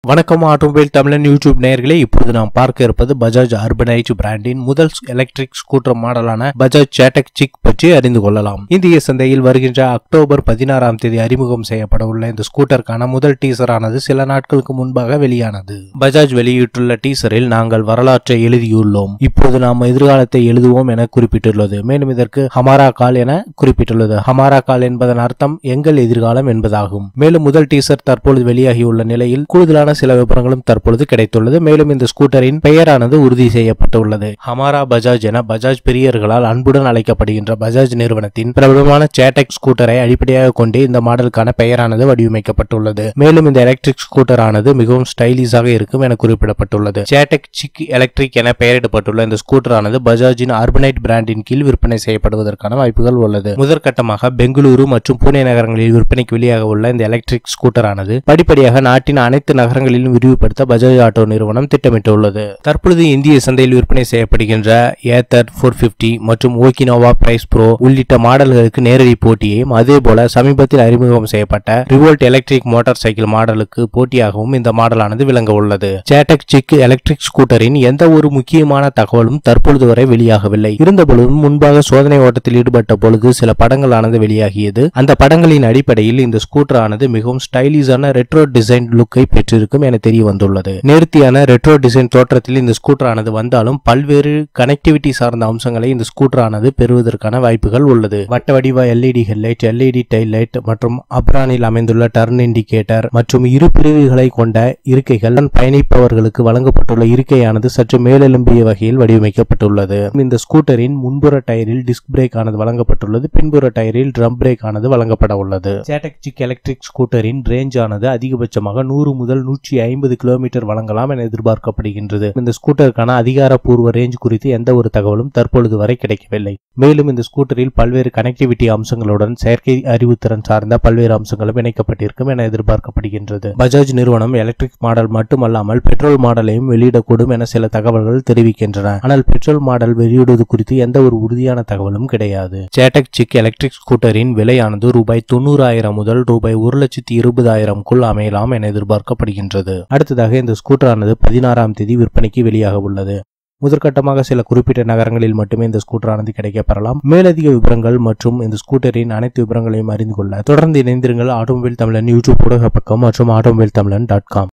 வணக்கம் ஆட்டோமொபைல் தமிழன் யூடியூப் நேயர்களே இப்போது நாம் பார்க்க இருப்பது பஜாஜ் அர்பனைட் பிராண்டின் முதல் எலக்ட்ரிக் ஸ்கூட்டர் மாடலான பஜாஜ் சேட்டக் சிக் பற்றி அறிந்து கொள்ளலாம் இந்திய சந்தையில் வருகின்ற அக்டோபர் பதினாறாம் தேதி அறிமுகம் செய்யப்பட உள்ள இந்த ஸ்கூட்டருக்கான முதல் டீசர் ஆனது சில நாட்களுக்கு முன்பாக வெளியானது பஜாஜ் வெளியிட்டுள்ள டீசரில் நாங்கள் வரலாற்றை எழுதியுள்ளோம் இப்போது நாம் எதிர்காலத்தை எழுதுவோம் என குறிப்பிட்டுள்ளது மேலும் இதற்கு ஹமாரா கால் என குறிப்பிட்டுள்ளது ஹமாரா கால் என்பதன் அர்த்தம் எங்கள் எதிர்காலம் என்பதாகும் மேலும் முதல் டீசர் தற்பொழுது வெளியாகியுள்ள நிலையில் கூடுதலான சில விவரங்களும் தற்பொழுது கிடைத்துள்ளது மேலும் இந்த ஸ்கூட்டரின் பெயரானது உறுதி செய்யப்பட்டுள்ளது ஹமாரா பஜாஜ் என பஜாஜ் பிரியர்களால் அன்புடன் அழைக்கப்படுகின்ற பஜாஜ் நிறுவனத்தின் பிரபலமான சேட்டக் ஸ்கூட்டரை அடிப்படையாக கொண்டு இந்த மாடலுக்கான பெயரானது வடிவமைக்கப்பட்டுள்ளது மேலும் இந்த எலக்ட்ரிக் ஸ்கூட்டர் ஆனது மிகவும் ஸ்டைலிஷாக இருக்கும் என குறிப்பிடப்பட்டுள்ளது சேட்டக் சிக் எலக்ட்ரிக் என பெயரிடப்பட்டுள்ள இந்த ஸ்கூட்டர் ஆனது பஜாஜின் அர்பனைட் பிராண்டின் கீழ் விற்பனை செய்யப்படுவதற்கான வாய்ப்புகள் உள்ளது முதற்கட்டமாக பெங்களூரு மற்றும் புனே நகரங்களில் விற்பனைக்கு வெளியாக உள்ள இந்த எலக்ட்ரிக் ஸ்கூட்டர் ஆனது படிப்படியாக நாட்டின் அனைத்து நகரங்களிலும் விரிவுபடுத்த பஜாஜ் ஆட்டோ நிறுவனம் திட்டமிட்டுள்ளது தற்பொழுது இந்திய சந்தையில் விற்பனை செய்யப்படுகின்ற ஏத்தர் ஃபோர் பிப்டி மற்றும் ஓகினோவா பிரைஸ் ப்ரோ உள்ளிட்ட மாடல்களுக்கு நேரடி போட்டியையும் அதேபோல சமீபத்தில் அறிமுகம் செய்யப்பட்ட ரிவோல்ட் எலக்ட்ரிக் மோட்டார் சைக்கிள் மாடலுக்கு போட்டியாகவும் இந்த மாடலானது விளங்க உள்ளது சேட்டக் சிக் எலக்ட்ரிக் ஸ்கூட்டரின் எந்த ஒரு முக்கியமான தகவலும் தற்பொழுது வரை வெளியாகவில்லை இருந்தபொழுதும் முன்பாக சோதனை ஓட்டத்தில் ஈடுபட்ட பொழுது சில படங்களானது வெளியாகியது அந்த படங்களின் அடிப்படையில் இந்த ஸ்கூட்டர் ஆனது மிகவும் ஸ்டைலிஷான ரெட்ரோ டிசைன் லுக்கை பெற்றிருக்கும் என தெரிய வந்துள்ளது நேர்த்தியான ரெட்ரோ டிசைன் தோற்றத்தில் இந்த ஸ்கூட்டர் ஆனது வந்தாலும் பல்வேறு கனெக்டிவிட்டி சார்ந்த அம்சங்களை இந்த ஸ்கூட்டர் ஆனது பெறுவதற்கான வாய்ப்புகள் உள்ளது வட்ட வடிவ LED headlight LED tail light மற்றும் அப்ரானில் அமைந்துள்ள டர்ன் இண்டிகேட்டர் மற்றும் இரு பிரிவுகளை கொண்ட இருக்கைகள் பயணிப்பவர்களுக்கு வழங்கப்பட்டுள்ள இருக்கையானது சற்று மேலெலும்பிய வகையில் வடிவமைக்கப்பட்டுள்ளது இந்த ஸ்கூட்டரின் முன்புற டயரில் டிஸ்க் பிரேக் ஆனது வழங்கப்பட்டுள்ளது பின்புற டயரில் ட்ரம் பிரேக் ஆனது வழங்கப்பட உள்ளது சேட்டக் சிக் எலக்ட்ரிக் ஸ்கூட்டரின் ரேஞ்ச் ஆனது அதிகபட்சமாக நூறு முதல் நூற்றி ஐம்பது கிலோமீட்டர் வழங்கலாம் என எதிர்பார்க்கப்படுகின்றது இந்த ஸ்கூட்டருக்கான அதிகாரப்பூர்வ ரேஞ்ச் குறித்து எந்த ஒரு தகவலும் தற்பொழுது வரை கிடைக்கவில்லை மேலும் இந்த ஸ்கூட்டரில் பல்வேறு கனெக்டிவிட்டி அம்சங்களுடன் செயற்கை அறிவுத்திறன் சார்ந்த பல்வேறு அம்சங்களும் இணைக்கப்பட்டிருக்கும் என எதிர்பார்க்கப்படுகின்றது பஜாஜ் நிறுவனம் எலக்ட்ரிக் மாடல் மட்டுமல்லாமல் பெட்ரோல் மாடலையும் வெளியிடக்கூடும் என சில தகவல்கள் தெரிவிக்கின்றன ஆனால் பெட்ரோல் மாடல் வெளியிடுவது குறித்து எந்த ஒரு உறுதியான தகவலும் கிடையாது சேட்டக் சிக் எலக்ட்ரிக் ஸ்கூட்டரின் விலையானது ரூபாய் தொண்ணூறாயிரம் முதல் ரூபாய் ஒரு லட்சத்தி இருபதாயிரம்குள் அமையலாம் என எதிர்பார்க்கப்படுகின்றது அடுத்ததாக இந்த ஸ்கூட்டரானது பதினாறாம் தேதி விற்பனைக்கு வெளியாக உள்ளது முதற்கட்டமாக சில குறிப்பிட்ட நகரங்களில் மட்டுமே இந்த ஸ்கூட்டரானது கிடைக்கப்பெறலாம் மேலதிக விவரங்கள் மற்றும் இந்த ஸ்கூட்டரின் அனைத்து விவரங்களையும் அறிந்து கொள்ள தொடர்ந்து இணைந்திருங்கள் ஆட்டோமொபைல் தமிழன் யூடியூப் ஊடக பக்கம் மற்றும் ஆட்டோமொபைல் தமிழன் டாட் காம்